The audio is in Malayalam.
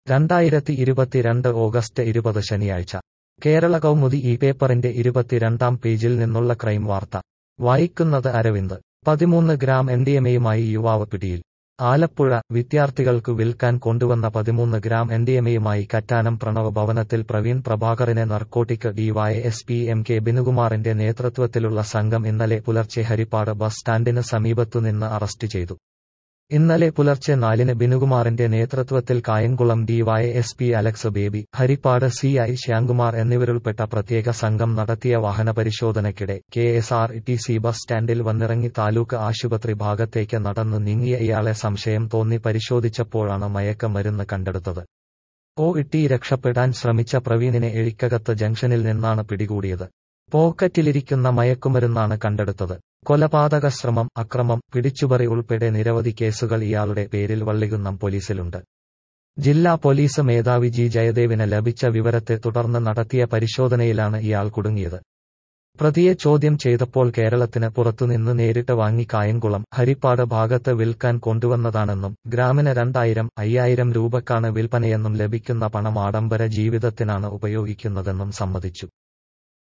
രണ്ടായിരത്തി ഇരുപത്തിരണ്ട് ഓഗസ്റ്റ് ഇരുപത് ശനിയാഴ്ച കേരള കൗമുദി ഈ പേപ്പറിന്റെ ഇരുപത്തിരണ്ടാം പേജിൽ നിന്നുള്ള ക്രൈം വാർത്ത വായിക്കുന്നത് അരവിന്ദ് പതിമൂന്ന് ഗ്രാം എൻഡിഎമയുമായി യുവാവ് പിടിയിൽ ആലപ്പുഴ വിദ്യാർത്ഥികൾക്കു വിൽക്കാൻ കൊണ്ടുവന്ന പതിമൂന്ന് ഗ്രാം എൻഡിഎമയുമായി കറ്റാനം പ്രണവ് ഭവനത്തിൽ പ്രവീൺ പ്രഭാകറിനെ നർക്കോട്ടിക് ഡിവൈഎസ്പി എം കെ ബിനുകുമാറിന്റെ നേതൃത്വത്തിലുള്ള സംഘം ഇന്നലെ പുലർച്ചെ ഹരിപ്പാട് ബസ് സ്റ്റാൻഡിന് സമീപത്തുനിന്ന് അറസ്റ്റ് ചെയ്തു ഇന്നലെ പുലർച്ചെ നാലിന് ബിനുകുമാറിന്റെ നേതൃത്വത്തിൽ Kayamkulam DYSP Alex Baby Haripad C I Shyamkumar എന്നിവരുൾപ്പെട്ട പ്രത്യേക സംഘം നടത്തിയ വാഹനപരിശോധനയ്ക്കിടെ K S R T C bus സ്റ്റാൻഡിൽ വന്നിറങ്ങി താലൂക്ക് ആശുപത്രി ഭാഗത്തേക്ക് നടന്നു നീങ്ങിയ ഇയാളെ സംശയം തോന്നി പരിശോധിച്ചപ്പോഴാണ് മയക്കമരുന്ന് കണ്ടെടുത്തത് ഓ ഇട്ടി രക്ഷപ്പെടാൻ ശ്രമിച്ച പ്രവീണിനെ എഴിക്കകത്ത് ജംഗ്ഷനിൽ നിന്നാണ് പിടികൂടിയത് പോക്കറ്റിലിരിക്കുന്ന മയക്കുമരുന്നാണ് കണ്ടെടുത്തത് കൊലപാതക ശ്രമം അക്രമം പിടിച്ചുപറി ഉൾപ്പെടെ നിരവധി കേസുകൾ ഇയാളുടെ പേരിൽ വള്ളികുന്നം പോലീസിലുണ്ട് ജില്ലാ പോലീസ് മേധാവി ജി ജയദേവിന് ലഭിച്ച വിവരത്തെ തുടർന്ന് നടത്തിയ പരിശോധനയിലാണ് ഇയാൾ കുടുങ്ങിയത് പ്രതിയെ ചോദ്യം ചെയ്തപ്പോൾ കേരളത്തിന് പുറത്തുനിന്ന് നേരിട്ട് വാങ്ങി കായംകുളം ഹരിപ്പാട് ഭാഗത്ത് വിൽക്കാൻ കൊണ്ടുവന്നതാണെന്നും ഗ്രാമിന് രണ്ടായിരം അയ്യായിരം രൂപക്കാണ് വിൽപ്പനയെന്നും ലഭിക്കുന്ന പണം ആഡംബര ജീവിതത്തിനാണ് ഉപയോഗിക്കുന്നതെന്നും സമ്മതിച്ചു